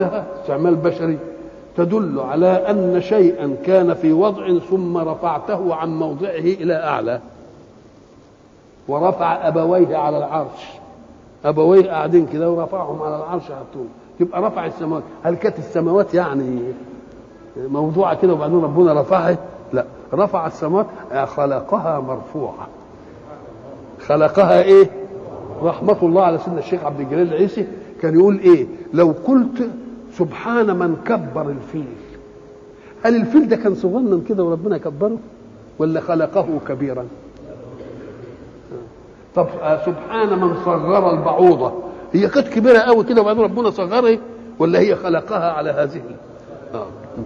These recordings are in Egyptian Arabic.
استعمال بشري تدل على أن شيئا كان في وضع ثم رفعته عن موضعه إلى أعلى ورفع أبويه على العرش أبويه قاعدين كده ورفعهم على العرش حطوه يبقى رفع السماوات هل كانت السماوات يعني موضوعة كده وبعدين ربنا رفعها لا رفع السماوات خلقها مرفوعة خلقها ايه رحمة الله على سيدنا الشيخ عبد الجليل العيسي كان يقول ايه لو قلت سبحان من كبر الفيل هل الفيل ده كان صغنن كده وربنا كبره ولا خلقه كبيرا طب سبحان من صغر البعوضة هي كانت كبيرة قوي كده وبعدين ربنا صغرها ولا هي خلقها على هذه آه.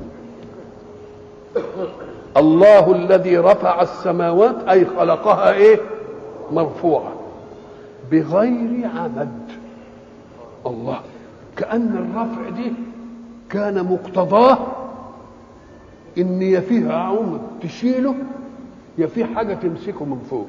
الله الذي رفع السماوات أي خلقها إيه مرفوعة بغير عمد الله كأن الرفع دي كان مقتضاه إن يا فيها عمد تشيله يا في حاجة تمسكه من فوق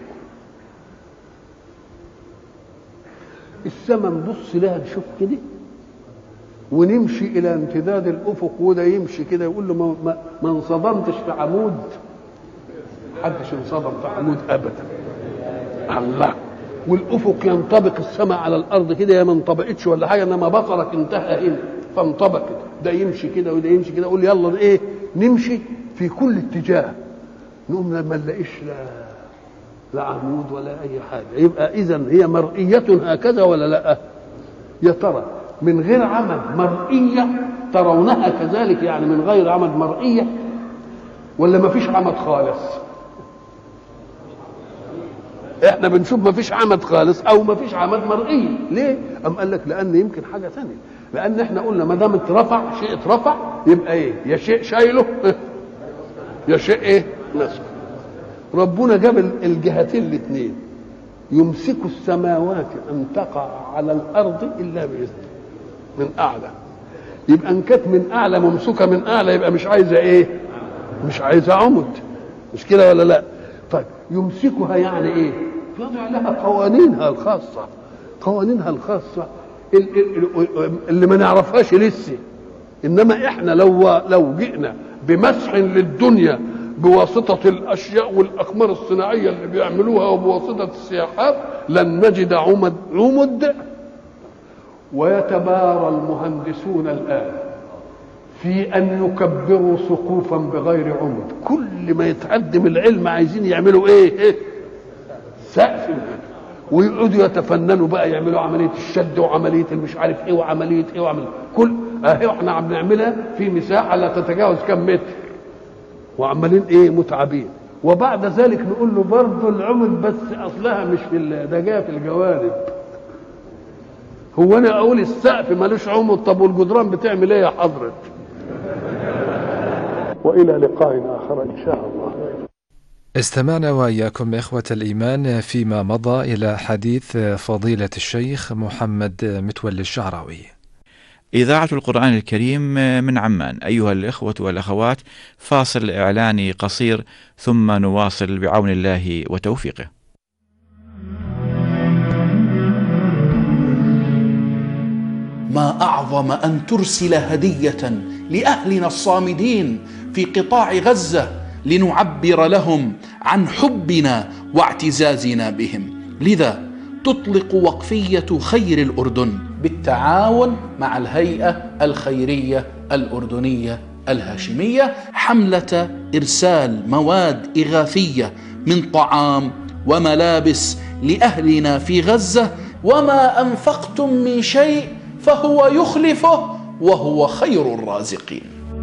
السماء نبص لها نشوف كده ونمشي الى امتداد الافق وده يمشي كده يقول له ما, ما, ما انصدمتش في عمود محدش انصدم في عمود ابدا الله والافق ينطبق السماء على الارض كده يا ما انطبقتش ولا حاجه انما بصرك انتهى هنا فانطبقت ده يمشي كده وده يمشي كده يقول يلا ايه نمشي في كل اتجاه نقوم ما نلاقيش لا لا عمود ولا اي حاجه يبقى اذا هي مرئيه هكذا ولا لا يا ترى من غير عمد مرئيه ترونها كذلك يعني من غير عمد مرئيه ولا ما فيش عمد خالص احنا بنشوف ما فيش عمد خالص او ما فيش عمد مرئيه ليه ام قال لك لان يمكن حاجه ثانيه لان احنا قلنا ما دام اترفع شيء اترفع يبقى ايه يا شيء شايله يا شيء ايه نسخ ربنا جاب الجهتين الاثنين يمسك السماوات ان تقع على الارض الا باذنه من اعلى يبقى ان كانت من اعلى ممسوكه من اعلى يبقى مش عايزه ايه مش عايزه عمد مش كده ولا لا طيب يمسكها يعني ايه يضع لها قوانينها الخاصه قوانينها الخاصه اللي ما نعرفهاش لسه انما احنا لو لو جئنا بمسح للدنيا بواسطة الأشياء والأقمار الصناعية اللي بيعملوها وبواسطة السياحات لن نجد عمد عمد ويتبارى المهندسون الآن في أن يكبروا سقوفا بغير عمد كل ما يتقدم العلم عايزين يعملوا إيه, إيه؟ سقف ويقعدوا يتفننوا بقى يعملوا عملية الشد وعملية المش عارف إيه وعملية إيه وعملية كل أهي إحنا عم نعملها في مساحة لا تتجاوز كم متر وعمالين ايه متعبين وبعد ذلك نقول له برضه العمد بس اصلها مش في ده جايه في الجوانب هو انا اقول السقف ملوش عمد طب والجدران بتعمل ايه يا حضرة والى لقاء اخر ان شاء الله استمعنا واياكم اخوه الايمان فيما مضى الى حديث فضيله الشيخ محمد متولي الشعراوي إذاعة القرآن الكريم من عمان أيها الإخوة والأخوات فاصل إعلاني قصير ثم نواصل بعون الله وتوفيقه ما أعظم أن ترسل هدية لأهلنا الصامدين في قطاع غزة لنعبر لهم عن حبنا واعتزازنا بهم لذا تطلق وقفية خير الأردن بالتعاون مع الهيئة الخيرية الأردنية الهاشمية حملة إرسال مواد إغاثية من طعام وملابس لأهلنا في غزة وما أنفقتم من شيء فهو يخلفه وهو خير الرازقين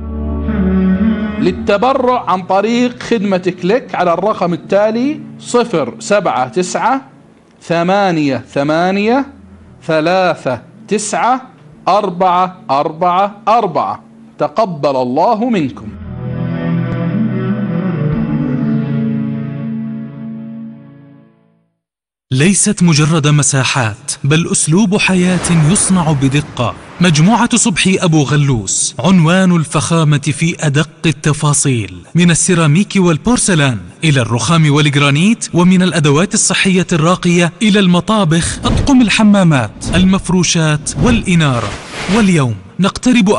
للتبرع عن طريق خدمة كليك على الرقم التالي صفر سبعة تسعة ثمانية ثمانية ثلاثة تسعة أربعة أربعة أربعة تقبل الله منكم ليست مجرد مساحات بل أسلوب حياة يصنع بدقة مجموعة صبحي أبو غلوس عنوان الفخامة في أدق التفاصيل من السيراميك والبورسلان إلى الرخام والجرانيت ومن الأدوات الصحية الراقية إلى المطابخ أطقم الحمامات المفروشات والإنارة واليوم نقترب